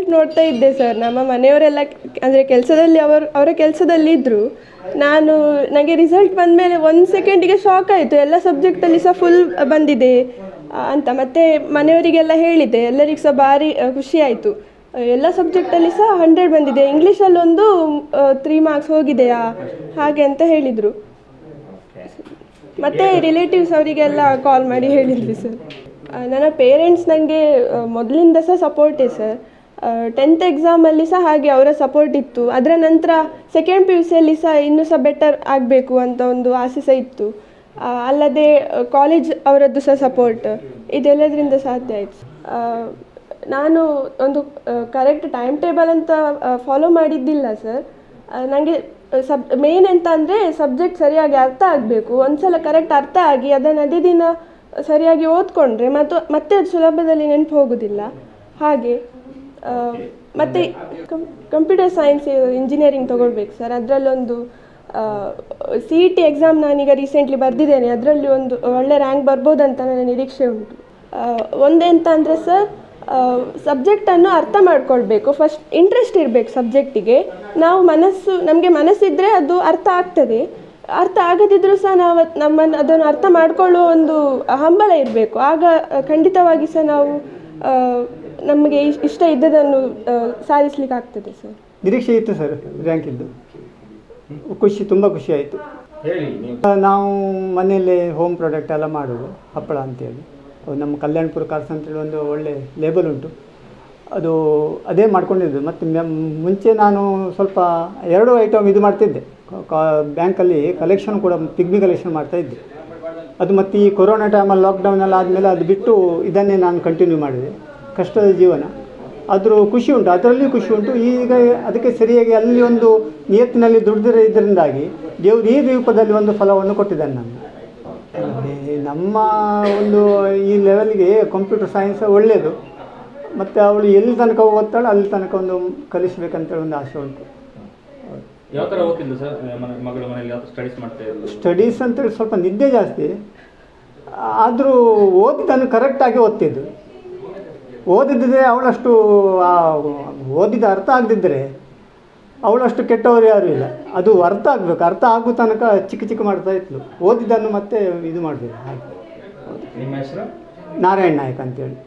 ನೋಡ್ತಾ ಇದ್ದೆ ಸರ್ ನಮ್ಮ ಮನೆಯವರೆಲ್ಲ ಅಂದರೆ ಕೆಲಸದಲ್ಲಿ ಅವರು ಅವರ ಕೆಲಸದಲ್ಲಿ ಇದ್ದರು ನಾನು ನನಗೆ ರಿಸಲ್ಟ್ ಬಂದಮೇಲೆ ಒಂದು ಸೆಕೆಂಡಿಗೆ ಶಾಕ್ ಆಯಿತು ಎಲ್ಲ ಸಬ್ಜೆಕ್ಟಲ್ಲಿ ಸಹ ಫುಲ್ ಬಂದಿದೆ ಆ, ಅಂತ ಮತ್ತು ಮನೆಯವರಿಗೆಲ್ಲ ಹೇಳಿದ್ದೆ ಎಲ್ಲರಿಗೂ ಸಹ ಭಾರಿ ಆ, ಖುಷಿ ಆಯಿತು ಎಲ್ಲ ಸಬ್ಜೆಕ್ಟಲ್ಲಿ ಸಹ ಹಂಡ್ರೆಡ್ ಬಂದಿದೆ ಇಂಗ್ಲೀಷಲ್ಲೊಂದು ತ್ರೀ ಮಾರ್ಕ್ಸ್ ಹೋಗಿದೆಯಾ ಹಾಗೆ ಅಂತ ಹೇಳಿದರು ಮತ್ತು ರಿಲೇಟಿವ್ಸ್ ಅವರಿಗೆಲ್ಲ ಕಾಲ್ ಮಾಡಿ ಹೇಳಿದ್ವಿ ಸರ್ ಆ, ನನ್ನ ಪೇರೆಂಟ್ಸ್ ನನಗೆ ಮೊದಲಿಂದ ಸಹ ಸಪೋರ್ಟೇ ಸರ್ ಟೆಂತ್ ಎಕ್ಸಾಮಲ್ಲಿ ಸಹ ಹಾಗೆ ಅವರ ಸಪೋರ್ಟ್ ಇತ್ತು ಅದರ ನಂತರ ಸೆಕೆಂಡ್ ಪಿ ಯು ಸಿಯಲ್ಲಿ ಸಹ ಇನ್ನೂ ಸಹ ಬೆಟರ್ ಆಗಬೇಕು ಅಂತ ಒಂದು ಆಸೆ ಸಹ ಇತ್ತು ಆ, ಅಲ್ಲದೆ ಕಾಲೇಜ್ ಅವರದ್ದು ಸಹ ಸಪೋರ್ಟ್ ಇದೆಲ್ಲದರಿಂದ ಸಾಧ್ಯ ಆಯಿತು ನಾನು ಒಂದು ಕರೆಕ್ಟ್ ಟೈಮ್ ಟೇಬಲ್ ಅಂತ ಫಾಲೋ ಮಾಡಿದ್ದಿಲ್ಲ ಸರ್ ನನಗೆ ಸಬ್ ಮೇನ್ ಎಂತ ಅಂದರೆ ಸಬ್ಜೆಕ್ಟ್ ಸರಿಯಾಗಿ ಅರ್ಥ ಆಗಬೇಕು ಒಂದ್ಸಲ ಕರೆಕ್ಟ್ ಅರ್ಥ ಆಗಿ ಅದನ್ನು ಅದೇ ದಿನ ಸರಿಯಾಗಿ ಓದ್ಕೊಂಡ್ರೆ ಮತ್ತು ಮತ್ತೆ ಅದು ಸುಲಭದಲ್ಲಿ ನೆನಪು ಹೋಗೋದಿಲ್ಲ ಹಾಗೆ ಆ, ಮತ್ತು ಕಂಪ್ಯೂಟರ್ ಸೈನ್ಸ್ ಇಂಜಿನಿಯರಿಂಗ್ ತೊಗೊಳ್ಬೇಕು ಸರ್ ಅದರಲ್ಲೊಂದು ಸಿ ಇ ಟಿ ಎಕ್ಸಾಮ್ ನಾನೀಗ ರೀಸೆಂಟ್ಲಿ ಬರೆದಿದ್ದೇನೆ ಅದರಲ್ಲಿ ಒಂದು ಒಳ್ಳೆ ರ್ಯಾಂಕ್ ಬರ್ಬೋದಂತ ನನ್ನ ನಿರೀಕ್ಷೆ ಉಂಟು ಆ, ಒಂದೆಂತ ಅಂದರೆ ಸರ್ ಸಬ್ಜೆಕ್ಟನ್ನು ಅರ್ಥ ಮಾಡ್ಕೊಳ್ಬೇಕು ಫಸ್ಟ್ ಇಂಟ್ರೆಸ್ಟ್ ಇರಬೇಕು ಸಬ್ಜೆಕ್ಟಿಗೆ ನಾವು ಮನಸ್ಸು ನಮಗೆ ಮನಸ್ಸಿದ್ರೆ ಅದು ಅರ್ಥ ಆಗ್ತದೆ ಅರ್ಥ ಆಗದಿದ್ರೂ ಸಹ ನಾವು ನಮ್ಮನ್ನು ಅದನ್ನು ಅರ್ಥ ಮಾಡಿಕೊಳ್ಳುವ ಒಂದು ಹಂಬಲ ಇರಬೇಕು ಆಗ ಆ, ಖಂಡಿತವಾಗಿ ಸಹ ನಾವು ಆ, ನಮಗೆ ಇಷ್- ಇಷ್ಟ ಇದ್ದದನ್ನು ಆ, ಸಾಧಿಸ್ಲಿಕ್ಕೆ ಆಗ್ತದೆ ಸರ್ ನಿರೀಕ್ಷೆ ಇತ್ತು ಸರ್ ರ್ಯಾಂಕಿದ್ದು ಖುಷಿ ತುಂಬ ಖುಷಿ ಆಯಿತು ಹೇಳಿ ನೀವು ನಾವು ಮನೆಯಲ್ಲೇ ಹೋಮ್ ಪ್ರಾಡಕ್ಟ್ ಎಲ್ಲ ಮಾಡೋದು ಹಪ್ಪಳ ಅಂತೇಳಿ ಅದು ನಮ್ಮ ಕಲ್ಯಾಣಪುರ ಕಾರ್ಸ್ ಅಂತೇಳಿ ಒಂದು ಒಳ್ಳೆ ಲೇಬಲ್ ಉಂಟು ಅದು ಅದೇ ಮಾಡ್ಕೊಂಡಿದ್ದು ಮತ್ತು ಮ್ಯಾಮ್ ಮುಂಚೆ ನಾನು ಸ್ವಲ್ಪ ಎರಡು ಐಟಮ್ ಇದು ಮಾಡ್ತಿದ್ದೆ ಬ್ಯಾಂಕಲ್ಲಿ ಕಲೆಕ್ಷನ್ ಕೂಡ ಪಿಗ್ಮಿ ಕಲೆಕ್ಷನ್ ಮಾಡ್ತಾಯಿದ್ದೆ ಅದು ಮತ್ತು ಈ ಕೊರೋನಾ ಟೈಮಲ್ಲಿ ಲಾಕ್ಡೌನ್ ಎಲ್ಲ ಆದಮೇಲೆ ಅದು ಬಿಟ್ಟು ಇದನ್ನೇ ನಾನು ಕಂಟಿನ್ಯೂ ಮಾಡಿದೆ ಕಷ್ಟದ ಜೀವನ ಆದರೂ ಖುಷಿ ಉಂಟು ಅದರಲ್ಲಿಯೂ ಖುಷಿ ಉಂಟು ಈಗ ಅದಕ್ಕೆ ಸರಿಯಾಗಿ ಅಲ್ಲಿ ಒಂದು ನಿಯತ್ತಿನಲ್ಲಿ ದುಡಿದಿರೋ ಇದರಿಂದಾಗಿ ದೇವರು ಈ ರೂಪದಲ್ಲಿ ಒಂದು ಫಲವನ್ನು ಕೊಟ್ಟಿದ್ದಾನೆ ನಮಗೆ ಅದೇ ನಮ್ಮ ಒಂದು ಈ ಲೆವೆಲ್ಗೆ ಕಂಪ್ಯೂಟರ್ ಸೈನ್ಸ್ ಒಳ್ಳೆಯದು ಮತ್ತು ಅವಳು ಎಲ್ಲಿ ತನಕ ಓದ್ತಾಳೆ ಅಲ್ಲಿ ತನಕ ಒಂದು ಕಲಿಸ್ಬೇಕಂತೇಳಿ ಒಂದು ಆಸೆ ಉಂಟು ಯಾವ ಥರ ಓದ್ತಿದ್ದು ಸರ್ ಮನೆ ಮಗಳು ಮನೇಲಿ ಯಾವ ಸ್ಟಡೀಸ್ ಮಾಡ್ತಾ ಇದ್ರು ಸ್ಟಡೀಸ್ ಅಂತೇಳಿ ಸ್ವಲ್ಪ ನಿದ್ದೆ ಜಾಸ್ತಿ ಆದರೂ ಓದಿದ್ದನ್ನು ಕರೆಕ್ಟಾಗಿ ಓದ್ತಿದ್ದು ಓದಿದ್ದರೆ ಅವಳಷ್ಟು ಆ ಓದಿದ ಅರ್ಥ ಆಗದಿದ್ದರೆ ಅವಳಷ್ಟು ಕೆಟ್ಟವರು ಯಾರೂ ಇಲ್ಲ ಅದು ಅರ್ಥ ಆಗಬೇಕು ಅರ್ಥ ಆಗೋ ತನಕ ಚಿಕ್ಕ ಚಿಕ್ಕ ಮಾಡ್ತಾ ಇದ್ಲು ಓದಿದ್ದನ್ನು ಮತ್ತೆ ಇದು ಮಾಡಬೇಕು ಹಾಗೆ ನಿಮ್ಮ ಹೆಸರು ನಾರಾಯಣ್ ನಾಯಕ್ ಅಂತೇಳಿ